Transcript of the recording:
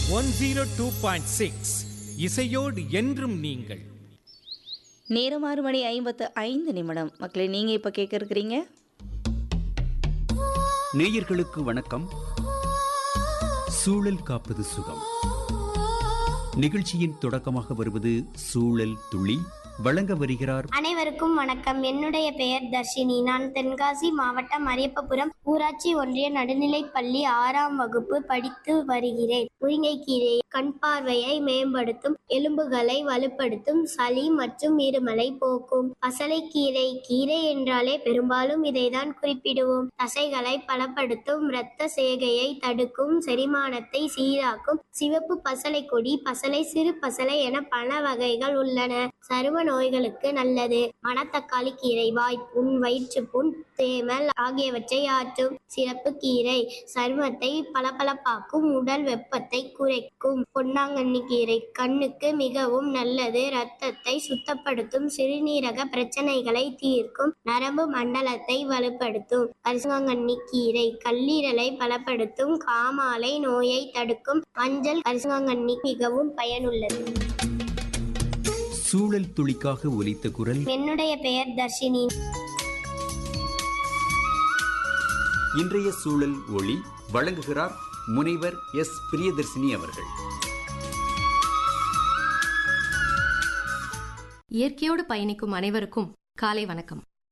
one zero two point six இசையோடு என்றும் நீங்கள் நேரம் ஆறு மணி ஐம்பத்து ஐந்து நிமிடம் மக்களே நீங்கள் இப்போ கேட்க இருக்கிறீங்க நேயர்களுக்கு வணக்கம் சூழல் காப்பது சுகம் நிகழ்ச்சியின் தொடக்கமாக வருவது சூழல் துளி வழங்க வருகிறார் அனைவருக்கும் வணக்கம் என்னுடைய பெயர் தர்ஷினி நான் தென்காசி மாவட்டம் அரியப்பபுரம் ஊராட்சி ஒன்றிய நடுநிலைப் பள்ளி ஆறாம் வகுப்பு படித்து வருகிறேன் முருங்கைக்கீரை கண் பார்வையை மேம்படுத்தும் எலும்புகளை வலுப்படுத்தும் சளி மற்றும் இருமலை போக்கும் பசலைக்கீரை கீரை என்றாலே பெரும்பாலும் இதைதான் குறிப்பிடுவோம் தசைகளை பலப்படுத்தும் இரத்த சேகையை தடுக்கும் செரிமானத்தை சீராக்கும் சிவப்பு பசலை கொடி பசலை சிறு பசலை என பல வகைகள் உள்ளன சரும நோய்களுக்கு நல்லது மணத்தக்காளி கீரை வாய்ப்புண் வயிற்றுப்புண் தேமல் ஆகியவற்றை ஆற்றும் சிறப்பு கீரை சருமத்தை பளபளப்பாக்கும் உடல் வெப்பத்தை குறைக்கும் பொன்னாங்கண்ணி கீரை கண்ணுக்கு மிகவும் நல்லது இரத்தத்தை சுத்தப்படுத்தும் சிறுநீரக பிரச்சனைகளை தீர்க்கும் நரம்பு மண்டலத்தை வலுப்படுத்தும் கரிசலாங்கண்ணி கீரை கல்லீரலை பலப்படுத்தும் காமாலை நோயை தடுக்கும் மஞ்சள் கரிசலாங்கண்ணி மிகவும் பயனுள்ளது சூழல் துளிக்காக ஒலித்த குரல் என்னுடைய பெயர் தர்ஷினி இன்றைய சூழல் ஒளி வழங்குகிறார் முனைவர் எஸ் பிரியதர்சினி அவர்கள் இயற்கையோடு பயணிக்கும் அனைவருக்கும் காலை வணக்கம்